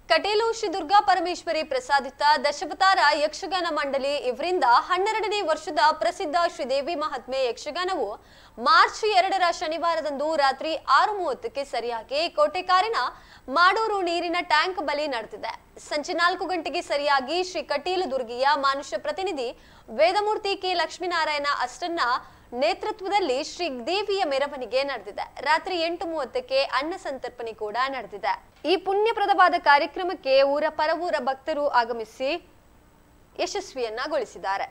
ಕಟೀಲು ಶ್ರೀ ದುರ್ಗಾ ಪರಮೇಶ್ವರಿ ಪ್ರಸಾದಿತ ದಶವತಾರ ಯಕ್ಷಗಾನ ಮಂಡಳಿ ಇವರಿಂದ ಹನ್ನೆರಡನೇ ವರ್ಷದ ಪ್ರಸಿದ್ಧ ಶ್ರೀದೇವಿ ಮಹಾತ್ಮೆ ಯಕ್ಷಗಾನವು ಮಾರ್ಚ್ ಎರಡರ ಶನಿವಾರದಂದು ರಾತ್ರಿ ಆರು ಮೂವತ್ತಕ್ಕೆ ಸರಿಯಾಗಿ ಕೋಟೆಕಾರಿನ ಮಾಡೂರು ನೀರಿನ ಟ್ಯಾಂಕ್ ಬಳಿ ನಡೆದಿದೆ ಸಂಜೆ ನಾಲ್ಕು ಗಂಟೆಗೆ ಸರಿಯಾಗಿ ಶ್ರೀ ಕಟೀಲು ದುರ್ಗಿಯ ಮಾನುಷ್ಯ ಪ್ರತಿನಿಧಿ ವೇದಮೂರ್ತಿ ಕೆ ಲಕ್ಷ್ಮೀನಾರಾಯಣ ಅಷ್ಟನ್ನ ನೇತೃತ್ವದಲ್ಲಿ ಶ್ರೀ ದೇವಿಯ ಮೆರವಣಿಗೆ ನಡೆದಿದೆ ರಾತ್ರಿ ಎಂಟು ಮೂವತ್ತಕ್ಕೆ ಅನ್ನ ಸಂತರ್ಪಣೆ ಕೂಡ ನಡೆದಿದೆ ಈ ಪುಣ್ಯಪ್ರದವಾದ ಕಾರ್ಯಕ್ರಮಕ್ಕೆ ಊರ ಪರವೂರ ಭಕ್ತರು ಆಗಮಿಸಿ ಯಶಸ್ವಿಯನ್ನಗೊಳಿಸಿದ್ದಾರೆ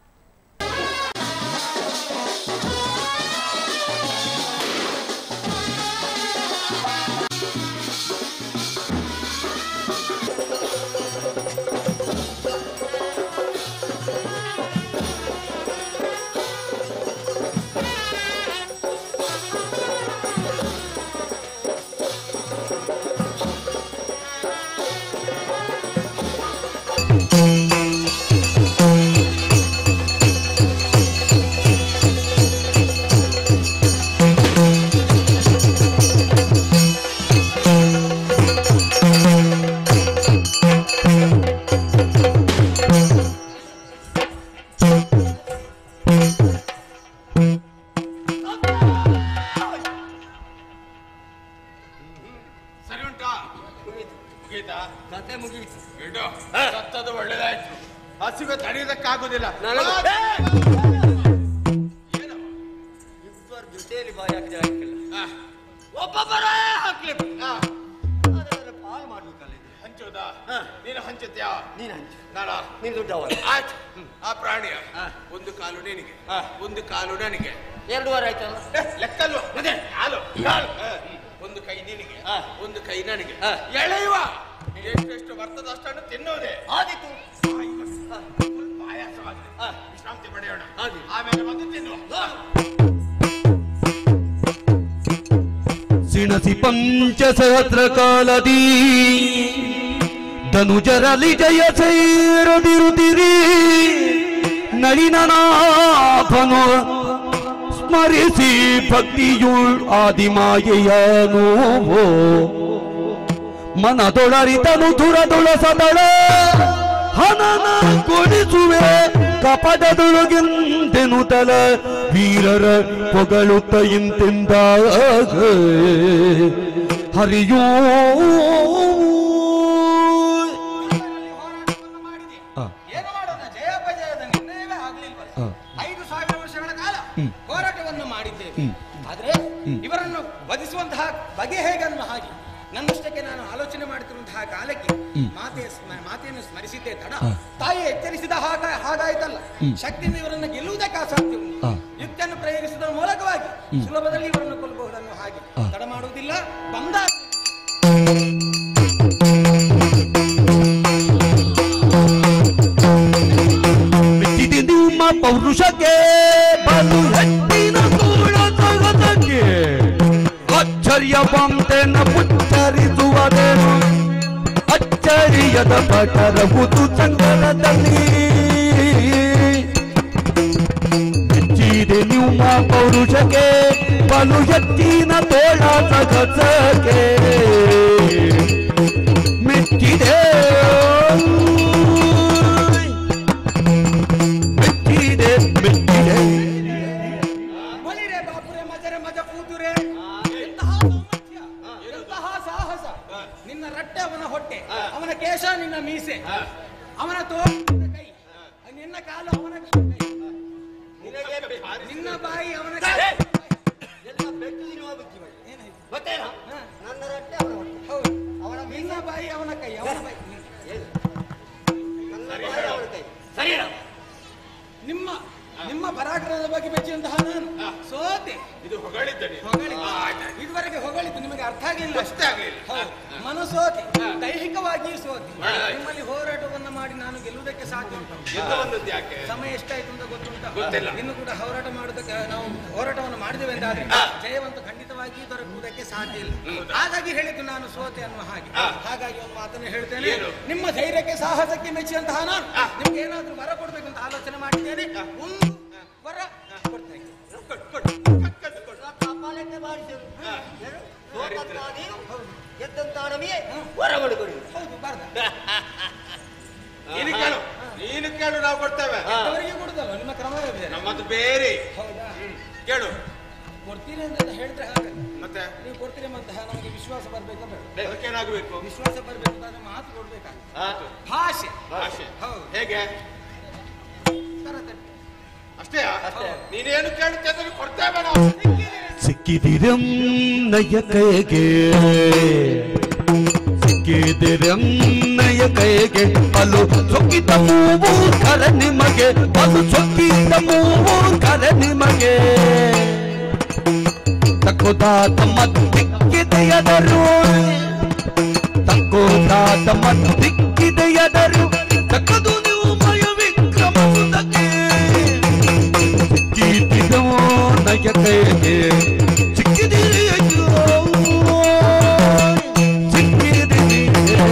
ಸರಿ ಉಂಟಾ ಮುಗೀತಾ ಕತೆ ಮುಗಿಯಿತು ಬಿಡು ಸತ್ತದು ಒಳ್ಳೇದಾಯ್ತು ಹಸಿವೆ ತಡೆಯೋದಕ್ಕಾಗುದಿಲ್ಲ ನನಗೆ- ಏನು? ಇಬ್ಬರ ಜೊತೆಯಲ್ಲಿ ಬಾಯಿ ಹಾಕಿದ್ರೆ ಹಾಕಿಲ್ಲ ಆ, ಒಬ್ಬೊಬ್ಬರೇ ಹಾಕ್ಲಿ ಆ, ಅದರ ಪಾಲ್ ಮಾಡ್ಬೇಕಲ್ಲ ಇದು ಹಂಚೋದಾ ಹಾ. ನೀನು ಹಂಚುತ್ಯಾ ನೀನು ಹಂಚು ನಾನ ನೀನು ದೊಡ್ಡವ ಆಯ್ತು ಆ ಪ್ರಾಣಿಯ ಹಾ. ಒಂದು ಕಾಲು ನಿನಗೆ ಹಾ. ಒಂದು ಕಾಲು ನನಗೆ ಎರಡು ವಾರ ಆಯ್ತಲ್ಲ ಏ, ಲೆಕ್ಕಲ್ವ ಅದೇ ಕಾಲು ಕಾಲು ಹಾ. ಒಂದು ಕೈ ನಿನಗೆ ಹಾ. ಒಂದು ಕೈ ನನಗೆ ಹಾ. ಎಳೆಯುವ ಎಷ್ಟೆಷ್ಟು ಬರ್ತದ ಅಷ್ಟನ್ನು ತಿನ್ನೋದೆ ಆದಿತ್ತು ಸ್ವಲ್ಪ ಆಯಾಸವಾಗಿದೆ ಹಾ. ವಿಶ್ರಾಂತಿ ಪಡೆಯೋಣ ಹಾಗೆ. ಆಮೇಲೆ ಬಂದು ತಿನ್ನುವ ಸಿಣಸಿ ಪಂಚಸಹಸ್ರ ಕಾಲದಿ ಧನುಜರಲಿ ಜಯ ಸೇರದಿರುತ್ತಿರಿ ನಳಿನನಾಭನು ಸ್ಮರಿಸಿ ಭಕ್ತಿಯುಳ್ ಆದಿಮಾಯೆಯನು ಮನದೊಳರಿತನು ದುರದೊಳ ಸದಳ ಹನನ ಕೊಡಿಸುವೆ ಕಪಟದೊಳಗೆಂದೆನು ತಲ ವೀರರ ಪೊಗಳುತ್ತ ಇಂತೆಂದಾಗ ಹರಿಯೋ ಹೋರಾಟವನ್ನು ಮಾಡಿದೆ. ಹಾ. ಏನು ಮಾಡೋದು ಜಯಾಪಜಯದ ನಿರ್ಣಯವೇ ಆಗ್ಲಿಲ್ವಲ್ಲ ಹಾ. ಐದು ಸಾವಿರ ವರ್ಷಗಳ ಕಾಲ ಹೋರಾಟವನ್ನು ಮಾಡಿದ್ದೇವೆ ಆದ್ರೆ ಇವರನ್ನು ವಧಿಸುವಂತಹ ಬಗೆ ಹೇಗನ್ನುವ ಹಾಗೆ ನನ್ನಷ್ಟಕ್ಕೆ ನಾನು ಆಲೋಚನೆ ಮಾಡುತ್ತಿರುವಂತಹ ಕಾಲಕ್ಕೆ ಮಾತೆ ಸ್ಮ- ಮಾತೆಯನ್ನು ಸ್ಮರಿಸಿದ್ದೇ ತಡ ತಾಯಿ ಎಚ್ಚರಿಸಿದ ಹಾಗ ಹಾಗಾಯ್ತಲ್ಲ ಶಕ್ತಿಯಿಂದ ಇವರನ್ನು ಗೆಲ್ಲುವುದಕ್ಕೆ ಅಸಾಧ್ಯ ಉಂಟು. ಹಾ. ಯುಕ್ತಿಯನ್ನು ಪ್ರಯೋಗಿಸುವುದರ ಮೂಲಕವಾಗಿ ಸುಲಭದಲ್ಲಿ ಇವರನ್ನು ಕೊಲ್ಲಬಹುದನ್ನು ಹಾಗೆ ತಡ ಮಾಡುವುದಿಲ್ಲ ಬಂದ ಮೆಚ್ಚಿದೆ ನಿಮ್ಮ ಪೌರುಷಕ್ಕೆ ಬಲು ಹೆಚ್ಚಿನ ತೋಳ ಜಗತ್ತಕ್ಕೆ ಅಚ್ಚರ್ಯವಂತೆನ ಉಚ್ಚರಿಸುವುದೇನು ಅಚ್ಚರಿಯದ ಪಟರವುದು ಸಂಗರದಲ್ಲಿ ಮೆಚ್ಚಿದೆ ನಿಮ್ಮ ಪೌರುಷಕ್ಕೆ ಬಲು ಹೆಚ್ಚಿನ ತೋಳ ಜಗತ್ತಕ್ಕೆ ಮೆಚ್ಚಿದೆ ಮೆಚ್ಚಿದೆ ಮೆಚ್ಚಿದೆ ಬಲಿರೆ ಬಾಪುರೆ ಮಜರೆ ಮಜ ಕೂತುರೆ ಎಂತಹ ಸಾಮರ್ಥ್ಯ ಎಂತಹ ಸಾಹಸ ನಿನ್ನ ರಟ್ಟೆ ಅವನ ಹೊಟ್ಟೆ ಅವನ ಕೇಶ ನಿನ್ನ ಮೀಸೆ ಅವನ ತೋಳು ನಿನ್ನ ಕೈ ನಿನ್ನ ಕಾಲು ಅವನ ಕೈ ನಿನಗೆ ಬೆ- ನಿನ್ನ ಬಾಯಿ ಅವನ ಕೈ ಎಲ್ಲ ಬೆಟ್ಟು ತಿನ್ನುವ ಬುದ್ಧಿ ಮಾಡಿ ಏನಾಯ್ತು? ಗೊತ್ತೇನಾ ಹಾ. ನನ್ನ ರಟ್ಟೆ ಅವನ ಹೊಟ್ಟೆ. ಹೌದು ಅವನ ನಿನ್ನ ಬಾಯಿ ಅವನ ಕೈ ಅವನ ಬಾಯಿ ಏನು? ನನ್ನ ಬಾಯಿ ಅವನ ಕೈ ಸರಿನಾ ನಿಮ್ಮ ನಿಮ್ಮ ಪರಾಕ್ರಮದ ಬಗ್ಗೆ ಮೆಚ್ಚಿದಂತಹ ನಾನು ಸೋತೆ ಇದು ಹೊಗಳಿದ್ದ ನೀನು. ಹೊಗಳಿ ಆ, ಆಯ್ತು. ಇದುವರೆಗೆ ಹೊಗಳಿದ್ದು ನಿಮಗೆ ಅರ್ಥ ಆಗಲಿಲ್ಲ ಅಷ್ಟೇ ಆಗ್ಲಿಲ್ಲ ಹೌದು ಮನಸೋತಿ ದೈಹಿಕವಾಗಿಯೂ ಸೋತಿ ಒಳ್ಳೆದಾಯ್ತು. ನಿಮ್ಮಲ್ಲಿ ಹೋರಾಟವನ್ನ ಮಾಡಿ ನಾನು ಗೆಲ್ಲುವುದಕ್ಕೆ ಸಾಧ್ಯ ಉಂಟು ಯುದ್ಧವನ್ನದ್ದು ಯಾಕೆ ಸಮಯ ಎಷ್ಟಾಯ್ತು ಅಂತ ಗೊತ್ತುಂಟ ಗೊತ್ತಿಲ್ಲ. ಇನ್ನು ಕೂಡ ಹೋರಾಟ ಮಾಡುವುದಕ್ಕೆ ನಾವು ಹೋರಾಟವನ್ನು ಮಾಡಿದ್ದೇವೆ ಅಂತಾದ್ರೆ ಜಯವಂತ ಖಂಡಿತವಾಗಿ ದೊರಕುವುದಕ್ಕೆ ಸಾಧ್ಯ ಇಲ್ಲ ಹಾಗಾಗಿ ಹೇಳಿದ್ದು ನಾನು ಸೋತೆ ಅನ್ನುವ ಹಾಗೆ ಹಾಗಾಗಿ ಒಂದು ಮಾತನ್ನು ಹೇಳ್ತೇನೆ ಏನು? ನಿಮ್ಮ ಧೈರ್ಯಕ್ಕೆ ಸಾಹಸಕ್ಕೆ ಮೆಚ್ಚಿದಂತಹ ನಾನು ನಿಮ್ಗೆ ಏನಾದ್ರೂ ವರ ಕೊಡ್ಬೇಕು ಅಂತ ಆಲೋಚನೆ ಮಾಡಿದ್ದೇನೆ ಒಂದು ವರ ಕೊಡ್ತೇನೆ ಕಪಾಲಕ್ಕೆ ಬಾರಿಸರು ಏನು? ಸೋತಂತ ನೀವು ಗೆದ್ದಂತ ನಮಗೆ ವರಗಳು ಕೊಡಿ ಹೌದು ಬಾರ್ದ ನೀನು ಕೇಳು ನೀನು ಕೇಳು ನಾವು ಕೊಡ್ತೇವೆ ಅವರಿಗೆ ಕೊಡುದಲ್ಲ ನಿಮ್ಮ ಕ್ರಮವೇ ಬೇರೆ ನಮ್ಮದು ಬೇರೆ ಹೌದಾ ಕೇಳು ಕೊಡ್ತೀನಿ ಅಂತ ಹೇಳಿದ್ರೆ ಹಾಗೆ ಮತ್ತೆ ನೀವು ಕೊಡ್ತೀರಿ ಅಂತ ನಮಗೆ ವಿಶ್ವಾಸ ಬರ್ಬೇಕು ಬೇಡ ಅದಕ್ಕೇನಾಗಬೇಕು ವಿಶ್ವಾಸ ಬರ್ಬೇಕು ಅಂದ್ರೆ ಮಾತು ಕೊಡ್ಬೇಕಾಗ್ತದೆ ಆತು ಭಾಷೆ ಭಾಷೆ ಹೌದು ಹೇಗೆ ಕರತಟ್ಟೆ. ಅಷ್ಟೇ ನೀನೇನು ಕೇಳುತ್ತೆ ಅದನ್ನು ಕೊಡ್ತೇವೆ ನಾವು ಸಿಕ್ಕಿದಿರಂ ನಯ ಕೈಗೆ ಸಿಕ್ಕಿದಿರಂ ನಯ ಕೈಗೆ ಬಲು ಸೊಕ್ಕಿದ ಮೂವು ಕರ ನಿಮಗೆ ಬಲು ಸೊಕ್ಕಿದ ಮೂವು ಕರ ನಿಮಗೆ ತಕ್ಕುದಾದ ಮತ್ತಿಕ್ಕಿದೆಯದರು ತಕ್ಕುದಾದ ಮತ್ತಿಕ್ಕಿದೆಯದರು ತಕ್ಕದು ನೀವು ಮಯ ವಿಕ್ರಮ ಸುತಕ್ಕೆ ಸಿಕ್ಕಿದಿರೋ ನಯ ಕೈಗೆ ಸಿಕ್ಕಿದಿರಿಯೋ ಸಿಕ್ಕಿದಿರಿಯೋ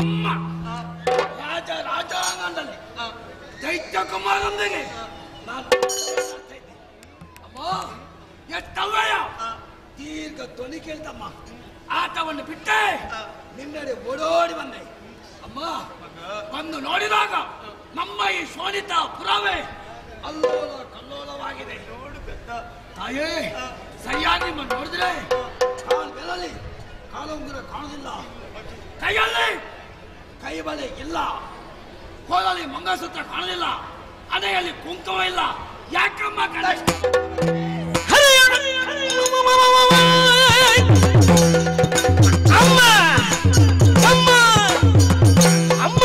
ನಮ್ಮ ರಾಜ ರಾಜಾಂಗಣದಲ್ಲಿ ದೈತ್ಯ ಕುಮಾರನೊಂದಿಗೆ ನಾನು ಮಾತನಾಡ್ತಾ ಇದ್ದೆ. ಅಮ್ಮ ಎಷ್ಟವ್ವಯ್ಯ ದೀರ್ಘ ಧ್ವನಿ ಕೇಳ್ತಮ್ಮ ಆಟವನ್ನು ಬಿಟ್ಟೆ ನಿನ್ನೆಡೆ ಓಡೋಡಿ ಬಂದೆ ಅಮ್ಮ ಬಂದು ನೋಡಿದಾಗ ನಮ್ಮ ಈ ಶೋಣಿತ ಪುರಾವೆ ಅಲ್ಲೋಲ ಕಲ್ಲೋಲವಾಗಿದೆ ತಾಯೇ ಸರಿಯಾಗಿ ನಿಮ್ಮ ನೋಡಿದ್ರೆ ಕಾಲು ಬೆರಳಿ ಕಾಲುಂಗುರ ಕಾಣುವುದಿಲ್ಲ ಕೈಯಲ್ಲಿ ಕೈ ಬಲೆ ಇಲ್ಲ ಕೋಲಲ್ಲಿ ಮಂಗಸೂತ್ರ ಕಾಣುವುದಿಲ್ಲ ಅಡೆಯಲ್ಲಿ ಕುಂಕುಮ ಇಲ್ಲ ಯಾಕಮ್ಮ ಕಣ ಅಮ್ಮ ಅಮ್ಮ ಅಮ್ಮ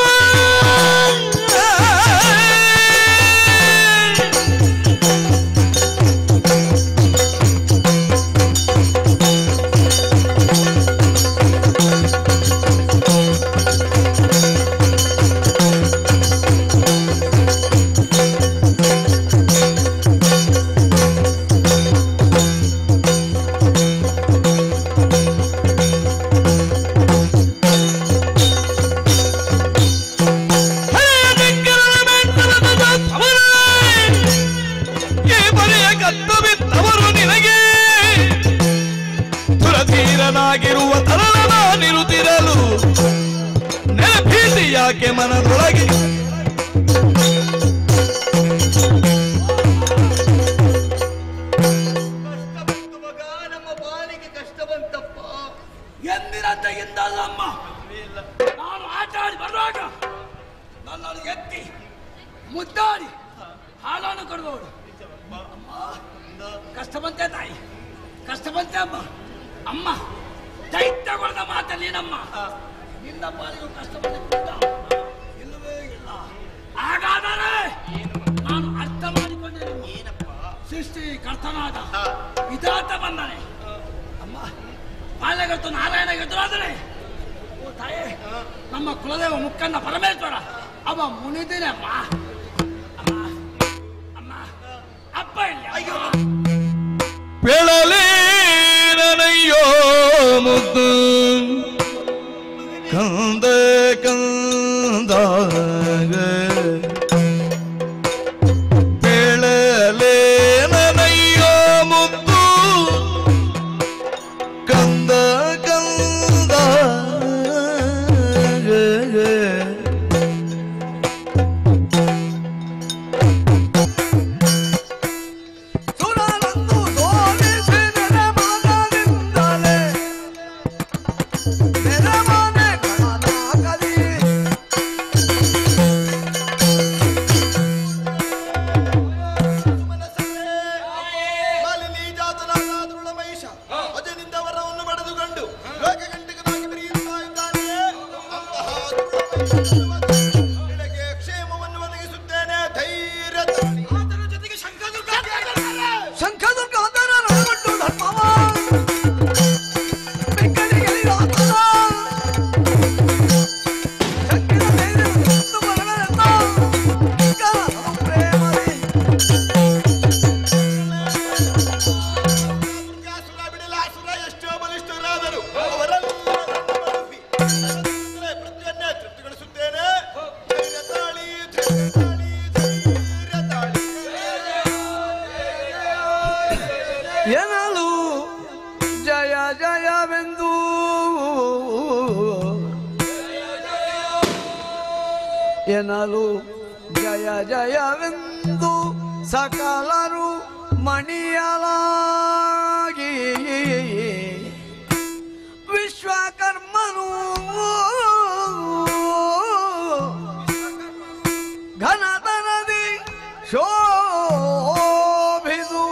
ಈ ಮನೆಯ ಕತ್ತು ಬಿತ್ತವರು ನಿನಗೆ ಸುರಧೀರನಾಗಿರುವ ತರನಾನಿರುತ್ತಿರಲು ನೆನಪೀಸಿ ಯಾಕೆ ಮನದೊಳಗೆ ಕಷ್ಟ ಬಂತು ಮಗ ನಮ್ಮ ಬಾಳಿಗೆ ಕಷ್ಟ ಬಂತಪ್ಪ ಎಂದಿನಂತೆ ಎಂದಲ್ಲಮ್ಮ ನಾನು ಆಟ ಆಡಿ ಬರುವಾಗ ನನ್ನನ್ನು ಎತ್ತಿ ಮುದ್ದಾಡಿ ಹಾಲನ್ನು ಕೊಡುವವಳು ಅಮ್ಮ, ಕಷ್ಟ ಬಂತೆ ತಾಯಿ ಕಷ್ಟ ಬಂತೆ ಅಮ್ಮ ಅಮ್ಮ ದೈತ್ಯಗೊಳ್ದ ಮಾತ ನೀನಮ್ಮ ನಿನ್ನ ಪಾಲಿಗೂ ಕಷ್ಟ ಬಂದಿಲ್ಲ ಇಲ್ಲವೇ ಇಲ್ಲ ಹಾಗಾದರೆ ನಾನು ಅರ್ಥ ಮಾಡಿಕೊಂಡೆ ಸೃಷ್ಟಿ ಕರ್ತನಾದ ವಿಧಾತ ಬಂದನೆ ಅಮ್ಮ ಬಾಲ್ಯಗತ್ತು ನಾರಾಯಣ ಎದುರಾದರೆ ಓ ತಾಯೇ ನಮ್ಮ ಕುಲದೇವ ಮುಕ್ಕನ್ನ ಪರಮೇಶ್ವರ ಅವ ಮುನಿದಿನೇ ಅಮ್ಮ ಅಮ್ಮ ಅಮ್ಮ ಅಪ್ಪ ಇಲ್ಲಿ ಅಯ್ಯೋ ಬೆಳಲೇನಯ್ಯೋ ಮುದ್ದು ಕಂದ ಕಂದ ಬೆಳಲೇನಯ್ಯೋ ಮುದ್ದು ಕಂದ ಕಂದ ಸುರನಂದು ಸೋಲಿಸಿ ನೆರೆಮನದಿಂದಲೇ ನೆರೆಮನೆ ಗಣನಾಗಲಿ ಮಾಲಿನಿ ಜಾತನಾದ ಮಹಿಷ ಅಜನಿಂದ ವರವನ್ನು ಪಡೆದುಕೊಂಡು ಲೋಕಕಂಟಕನಾಗಿ ಮೆರೆಯುತ್ತಾ ಇದ್ದಾನೆ ಅಂತಹ ದುರ್ಲಭ ನಿನಗೆ ಕ್ಷೇಮವನ್ನು ಒದಗಿಸುತ್ತೇನೆ ಧೈರ್ಯ ತಾಳಿ. ಆತನ ಜೊತೆಗೆ ಶಂಕರದುರ್ಗ ಶಂಖದುರ್ಗ ಅದರ ನಡುಗಟ್ಟು ಧರ್ಮವ ಬೆಂಕಲಿಗೆಲಿರಾತನ ಶಂಕಿನ ಧೈರ್ಯ ಮತ್ತು ಬರವೆಂದ ಕರನು ಪ್ರೇಮದಿ ದುರ್ಗಾಸುರ ಬಿಡಲಾಸುರ ಎಷ್ಟೋ ಬಲಿಷ್ಠರಾದರು ಅವರೆಲ್ಲ ಬದುಕಿ ಅದರಿಂದಲೇ ಪ್ರತಿಯನ್ನೇ ತೃಪ್ತಿಗೊಳಿಸುತ್ತೇನೆ ಧೈರ್ಯ ತಾಳಿ ಧೈರ್ಯ ತಾಳಿ ಧೈರ್ಯ ತಾಳಿ ಎನಲು ಜಯ ಜಯವೆಂದು ಎನಲು ಜಯ ಜಯವೆಂದು ಸಕಲರು ಮಣಿಯಲಾಗಿ ವಿಶ್ವಕರ್ಮನು ಘನತನದಿ ಶೋಭಿಸುವ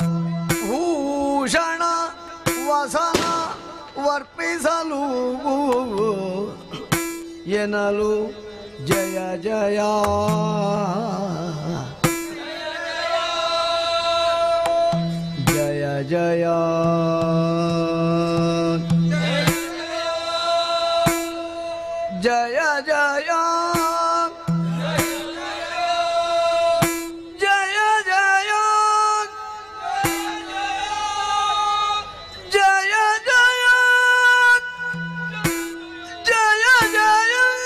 ಭೂಷಣ ವಸನ ವರ್ಪಿಸಲು ಎನಲು ಜಯ ಜಯ ಜಯ ಜಯ ಜಯ ಜಯ ಜಯ ಜಯ ಜಯ ಜಯ ಜಯ ಜಯ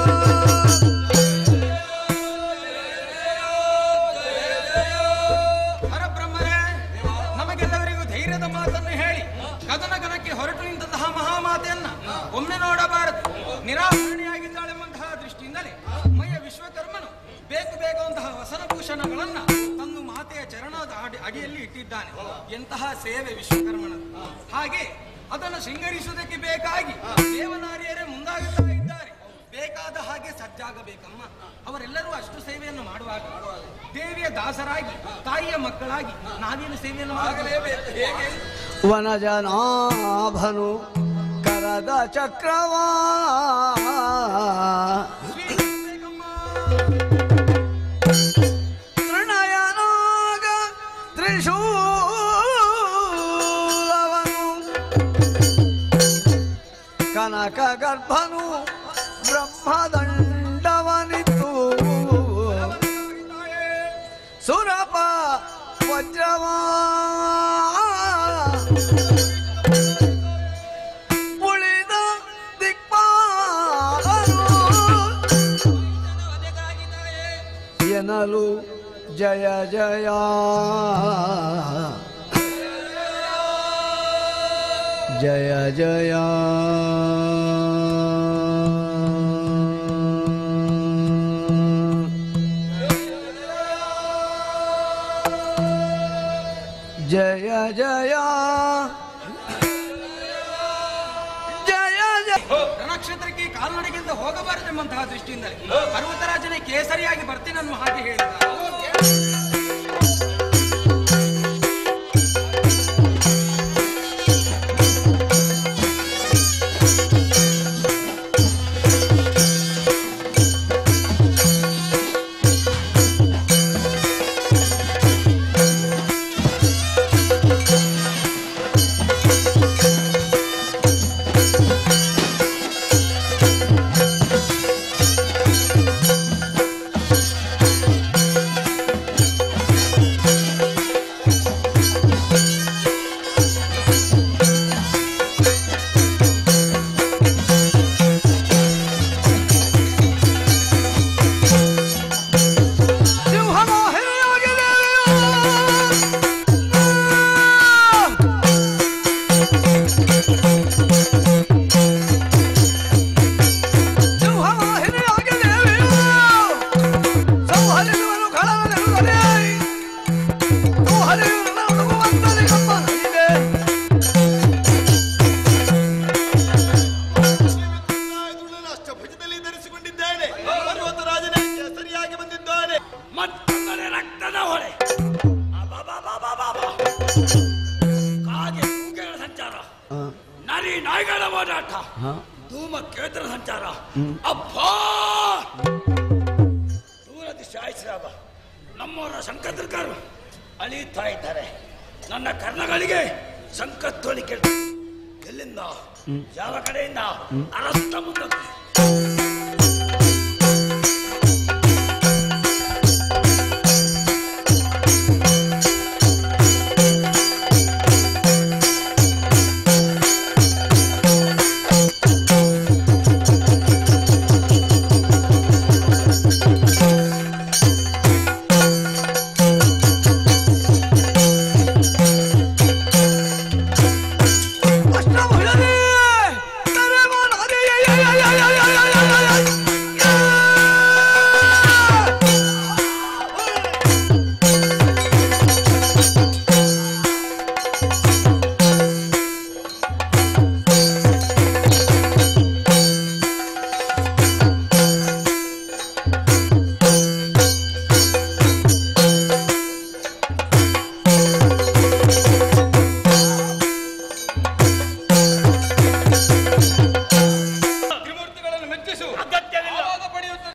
ಹರಬ್ರಹ್ಮರೇ ನಮಗೆಲ್ಲವರಿಗೂ ಧೈರ್ಯದ ಮಾತನ್ನು ಹೇಳಿ ಕದನ ಗನಕ್ಕೆ ಹೊರಟು ನಿಂತಹ ಮಹಾಮಾತೆಯನ್ನ ಒಮ್ಮೆ ನೋಡಬಾರದು ನಿರಾಕರಣೆಯಾಗಿದ್ದಾಳೆಂಬಂತಹ ದೃಷ್ಟಿಯಿಂದಲೇ ಮಯ್ಯ ವಿಶ್ವಕರ್ಮನು ಬೇಕು ಬೇಕುವಂತಹ ವಸನಭೂಷಣಗಳನ್ನ ತನ್ನ ಮಾತೆಯ ಚರಣದ ಅಡಿ- ಅಡಿಯಲ್ಲಿ ಇಟ್ಟಿದ್ದಾನೆ ಎಂತಹ ಸೇವೆ ವಿಶ್ವಕರ್ಮನದು ಹಾಗೆ ಅದನ್ನು ಶೃಂಗರಿಸುವುದಕ್ಕೆ ಬೇಕಾಗಿ ದೇವನಾರಿಯರೇ ಮುಂದಾಗುತ್ತಾ ಇದ್ದಾರೆ ಬೇಕಾದ ಹಾಗೆ ಸಜ್ಜಾಗಬೇಕಮ್ಮ ಅವರೆಲ್ಲರೂ ಅಷ್ಟು ಸೇವೆಯನ್ನು ಮಾಡುವಾಗ ದೇವಿಯ ದಾಸರಾಗಿ ತಾಯಿಯ ಮಕ್ಕಳಾಗಿ ನಾವೇನು ಸೇವೆಯನ್ನು ಮಾಡಲೇಬೇಕು ಹೇಗೆ ವನಜನಾಭನು ಕರದ ಚಕ್ರವಾ ಸ್ವೀಕರಿಸಬೇಕಮ್ಮ. ತೃಣಯನಾಗ ತ್ರಿಶೂಲವನು ಕನಕ ಗರ್ಭನು ಬ್ರಹ್ಮದಂಡವನಿತ್ತು ಸುರಪ ವಜ್ರವಾ ಉಳಿದ ದಿಕ್ಪಾಲರು ಎನಲು ಜಯ ಜಯ ಜಯ ಜಯ ಜಯ ಜಯ ಜಯ ಜಯ ರಣಕ್ಷೇತ್ರಕ್ಕೆ ಕಾಲ್ನಡಿಗೆಯಿಂದ ಹೋಗಬಾರದೆಂಬಂತಹ ದೃಷ್ಟಿಯಿಂದಲೇ ಪರ್ವತರಾಜನೇ ಕೇಸರಿಯಾಗಿ ಬರ್ತೀನನ್ನು ಹಾಗೆ ಹೇಳಿದ ಅಷ್ಟಭುಜದಲ್ಲಿ ಧರಿಸಿಕೊಂಡಿದ್ದೇನೆ ಪರ್ವತರಾಜನೇ ಸರಿಯಾಗಿ ಬಂದಿದ್ದಾನೆ ಮತ್ತೊಂದರ ರಕ್ತದ ಹೊಳೆ ಅಬಾಬಾಬಾಬಾಬಾ. ಕಾಗೆ ಕೂಗೆಗಳ ಸಂಚಾರ ನರಿ ನಾಯಿಗಳ ಓಡಾಟ ಧೂಮ ಕೇತರ ಸಂಚಾರ ಅಬ್ಬಾ ದೂರ ದಿಶ ಆಯ್ಸ್ರಾಬ ನಮ್ಮವರ ಶಂಕದ್ರಕರು ಅಳಿಯುತ್ತಾ ಇದ್ದಾರೆ ನನ್ನ ಕರ್ಣಗಳಿಗೆ ಸಂಕತ್ವಳಿ ಕೇಳ ಎಲ್ಲಿಂದ ಯಾವ ಕಡೆಯಿಂದ ಅರಸ್ತ ಮುಂದೆ